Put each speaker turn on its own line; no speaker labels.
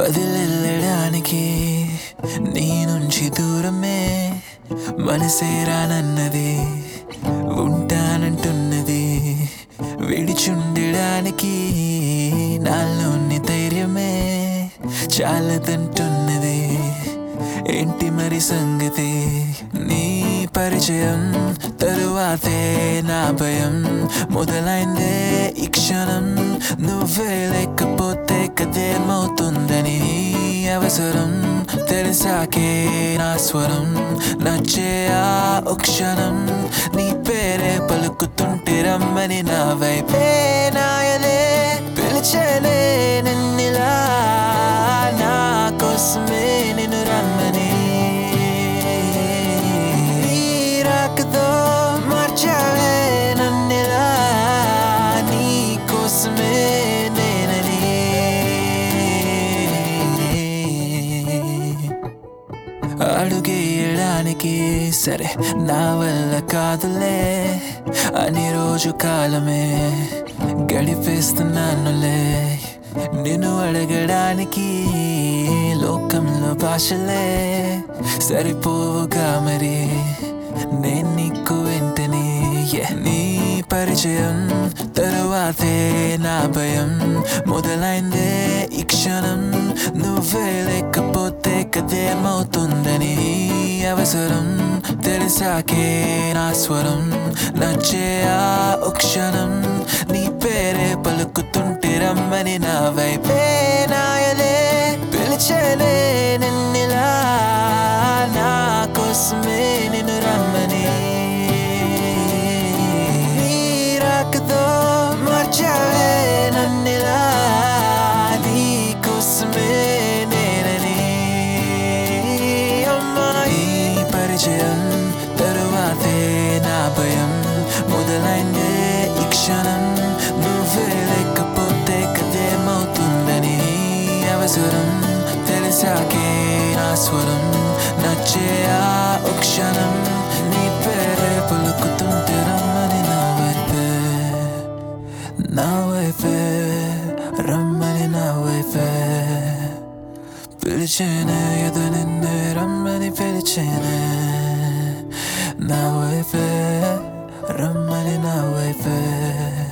వదిలెళ్ళడానికి నీ నుంచి దూరమే మనసేరానన్నది ఉంటానంటున్నది విడిచుండడానికి నాలోని ధైర్యమే చాలదంటున్నది ఏంటి మరి సంగతి నీ పరిచయం తరువాతే నా భయం మొదలైందే ఈ క్షణం నువ్వే లేకపోతే కదేమవుతుందని అవసరం తెలిసాకే నా స్వరం నచ్చే ఆ ఓ క్షణం నీ పేరే పలుకుతుంటే రమ్మని నా వైపే నాయలే పిలిచేలే నిన్నిలా నా కోసమే నిన్ను రమ్మని నీ రాకతో మార్చావే నన్నిలా నీ కోసమే నేనని అడుగేయడానికి సరే నా వల్ల కాదులే అని రోజు కాలమే గడిపేస్తున్నానులే నిన్ను అడగడానికి లోకంలో భాషలే సరిపోగా మరి నేను నీకు వెంటనే yeah. నీ పరిచయం తరువాతే నా భయం మొదలైందే ఈ క్షణం నువ్వే లేకపోతే కదేమవుతుందని అవసరం తెలిసాకే నా స్వరం నచ్చే ఆ ఓ క్షణం నీ పేరే పలుకుతుంటే రమ్మని నా వైపే నాయలే పిలిచేలే నిన్నిలా నా కోసమే నిన్ను రమ్మని నీ రాకతో మార్చావే నన్నిలా నీ కోసమే నేనని అమ్మాయి పరిచయం తరువాతే నా భయం మొదలైందే ఈ క్షణం నువ్వే లేకపోతే కదేమవుతుందని అవసరం తెలిసాకే నా స్వరం నచ్చే ఆ ఓ క్షణం నీ పేరే పలుకుతుంటే రమ్మని నా వైపే నా వైపే రమ్మని నా వైపే పిలిచేనే ఎదు నిన్నే రమ్మని పిలిచేనే నా వైపే రమ్మని నా వైపే